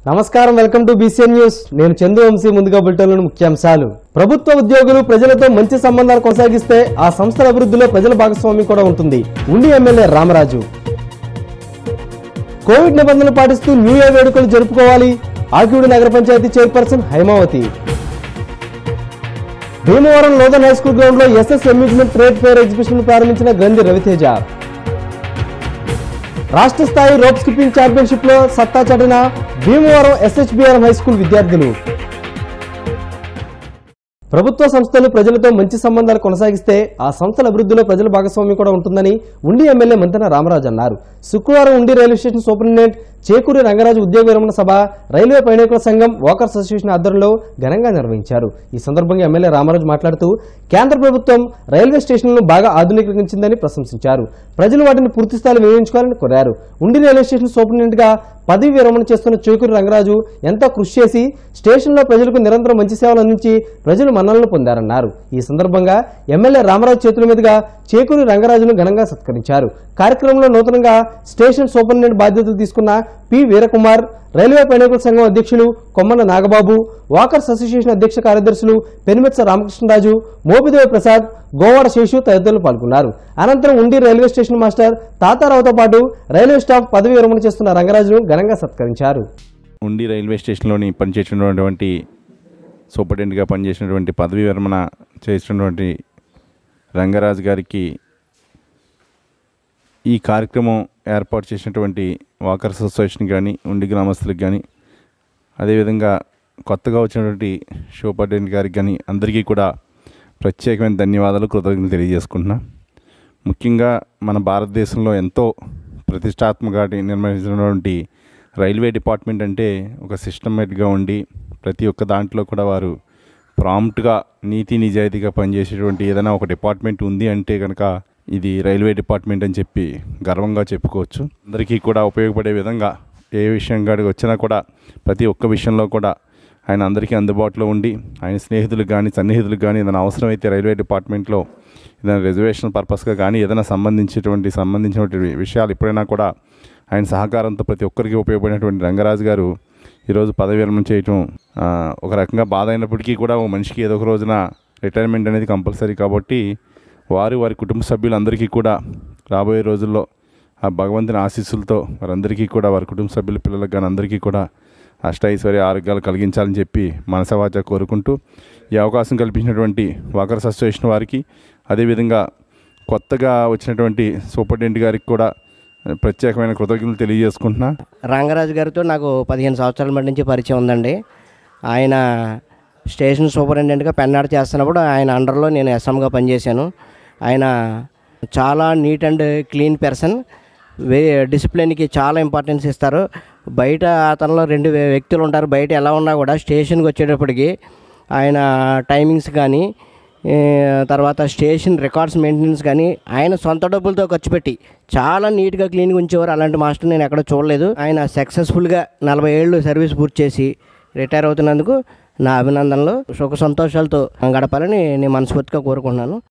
నమస్కారం welcome to BCN news నేను చందు వంశీ ముందుగా బులెటిన్లోని ముఖ్యాంశాలు ప్రభుత్వ ఉద్యోగులు ప్రజలతో మంచి సంబంధాలు కొనసాగిస్తే ఆ సంస్థల అభివృద్ధిలో ప్రజల భాగస్వామ్యం కూడా ఉంటుంది ఉండి ఎమ్మెల్యే రామరాజు కోవిడ్ నిబంధనలు పాటిస్తూ న్యూ ఇయర్ వేడుకలు జరుపుకోవాలి ఆకివీడు నగర పంచాయతీ చైర్పర్సన్ హైమావతి భీమవరం లోదన్ హై స్కూల్ గ్రౌండ్ లో SS amusement trade fair exhibition ప్రారంభించిన గ్రంథి రవితేజ రాష్ట్ర స్థాయి రోప్ స్కిప్పింగ్ ఛాంపియన్షిప్ లో సత్తా చాటిన భీమవరం ఎస్హెచ్బిఆర్ఎం హై స్కూల్ విద్యార్థులు ప్రభుత్వ సంస్థలు ప్రజలతో మంచి సంబంధాలు కొనసాగిస్తే ఆ సంస్థల అభివృద్ధిలో ప్రజల భాగస్వామ్యం కూడా ఉంటుందని ఉండి ఎమ్మెల్యే మంతెన రామరాజు అన్నారు శుక్రవారం Undi railway station superintendent Chekuri Rangaraju ఉద్యోగ విరమణ సభ రైల్వే ప్రయాణికుల సంఘం వాకర్స్ అసోసియేషన్ ఆధ్వర్యంలో ఘనంగా నిర్వహించారు ఈ సందర్భంగా ఎమ్మెల్యే రామరాజు మాట్లాడుతూ కేంద్ర ప్రభుత్వం రైల్వే స్టేషన్లను బాగా ఆధునీకరించిందని ప్రశంసించారు ప్రజలు వాటిని పూర్తి స్థాయిలో వినియోగించుకోవాలని కోరారు ఉండి రైల్వే స్టేషన్ సూపరింటెండెంట్ గా పదవి విరమణ చేస్తున్న చేకూరి రంగరాజు ఎంతో కృషి చేసి స్టేషన్లో ప్రజలకు నిరంతరం మంచి సేవలు అందించి ప్రజలు మన్ననలు పొందారన్నారు ఈ సందర్భంగా ఎమ్మెల్యే రామరాజు చేతుల మీదుగా చేకూరి రంగరాజును ఘనంగా సత్కరించారు కార్యక్రమంలో నూతనంగా స్టేషన్ సూపరింటెండెంట్ బాధ్యతలు తీసుకున్న పి వీరకుమార్ రైల్వే ప్రయాణికుల సంఘం అధ్యక్షులు కొమ్మన నాగబాబు వాకర్స్ అసోసియేషన్ అధ్యక్ష కార్యదర్శులు పెనుమెత్స రామకృష్ణరాజు మోపిదేవి ప్రసాద్ గోవాడ శేషు తదితరులు పాల్గొన్నారు అనంతరం ఉండి రైల్వే స్టేషన్ మాస్టర్ తాతారావుతో పాటు రైల్వే స్టాఫ్ పదవి విరమణ చేస్తున్న రంగరాజును ఘనంగా సత్కరించారు ఉండి రైల్వే స్టేషన్లోని పనిచేసినటువంటి సూపరింటెండెంట్గా పనిచేసినటువంటి పదవి విరమణ చేసినటువంటి రంగరాజు గారికి ఈ కార్యక్రమం ఏర్పాటు చేసినటువంటి వాకర్స్ అసోసియేషన్ కానీ ఉండి గ్రామస్తులకు కానీ అదేవిధంగా కొత్తగా వచ్చినటువంటి సూపరింటెండెంట్ గారికి కానీ అందరికీ కూడా ప్రత్యేకమైన ధన్యవాదాలు కృతజ్ఞతలు తెలియజేసుకుంటున్నా ముఖ్యంగా మన భారతదేశంలో ఎంతో ప్రతిష్టాత్మకంగా నిర్వహించినటువంటి రైల్వే డిపార్ట్మెంట్ అంటే ఒక సిస్టమేటిక్గా ఉండి ప్రతి ఒక్క దాంట్లో కూడా వారు ప్రాంప్ట్గా నీతి నిజాయితీగా పనిచేసేటువంటి ఏదైనా ఒక డిపార్ట్మెంట్ ఉంది అంటే కనుక ఇది రైల్వే డిపార్ట్మెంట్ అని చెప్పి గర్వంగా చెప్పుకోవచ్చు అందరికీ కూడా ఉపయోగపడే విధంగా ఏ విషయం కాడికి వచ్చినా కూడా ప్రతి ఒక్క విషయంలో కూడా ఆయన అందరికీ అందుబాటులో ఉండి ఆయన స్నేహితులకు కానీ సన్నిహితులకు కానీ ఏదైనా అవసరమైతే రైల్వే డిపార్ట్మెంట్లో ఏదైనా రిజర్వేషన్ పర్పస్గా కానీ ఏదైనా సంబంధించినటువంటి సంబంధించినటువంటి విషయాలు ఎప్పుడైనా కూడా ఆయన సహకారంతో ప్రతి ఒక్కరికి ఉపయోగపడినటువంటి రంగరాజు గారు ఈరోజు పదవి విరమణ చేయటం ఆ, ఒక రకంగా బాధ అయినప్పటికీ కూడా ఓ మనిషికి ఏదో ఒక రోజున రిటైర్మెంట్ అనేది కంపల్సరీ కాబట్టి వారు వారి కుటుంబ సభ్యులందరికీ కూడా రాబోయే రోజుల్లో ఆ భగవంతుని ఆశీస్సులతో వారందరికీ కూడా వారి కుటుంబ సభ్యుల పిల్లలకు కానీ అందరికీ కూడా అష్టైశ్వర్య ఆరోగ్యాలు కలిగించాలని చెప్పి మనసవాచ కోరుకుంటూ ఈ అవకాశం కల్పించినటువంటి వాకర్స్ అసోసియేషన్ వారికి అదేవిధంగా కొత్తగా వచ్చినటువంటి సూపరింటెండెంట్ గారికి కూడా ప్రత్యేకమైన కృతజ్ఞతలు తెలియజేసుకుంటున్నా రంగరాజు గారితో నాకు పదిహేను సంవత్సరాల మధ్య నుంచి పరిచయం ఉందండి ఆయన స్టేషన్ సూపరింటెండెంట్గా పెన్నాడు చేస్తున్నప్పుడు ఆయన అండర్లో నేను ఎస్ఎంగా పనిచేశాను ఆయన చాలా నీట్ అండ్ క్లీన్ పర్సన్ వే డిసిప్లిన్కి చాలా ఇంపార్టెన్స్ ఇస్తారు బయట అతనిలో రెండు వ్య- వ్యక్తులు ఉంటారు బయట ఎలా ఉన్నా కూడా స్టేషన్కి వచ్చేటప్పటికి ఆయన టైమింగ్స్ కానీ ఏ, తర్వాత స్టేషన్ రికార్డ్స్ మెయింటెనెన్స్ కానీ ఆయన సొంత డబ్బులతో ఖర్చు పెట్టి చాలా నీట్గా క్లీన్గా ఉంచేవారు అలాంటి మాస్టర్ నేను ఎక్కడ చూడలేదు ఆయన సక్సెస్ఫుల్గా నలభై ఏళ్ళు సర్వీస్ పూర్తి చేసి రిటైర్ అవుతున్నందుకు నా అభినందనలు సుఖ సంతోషాలతో గడపాలని నేను మనస్ఫూర్తిగా కోరుకుంటున్నాను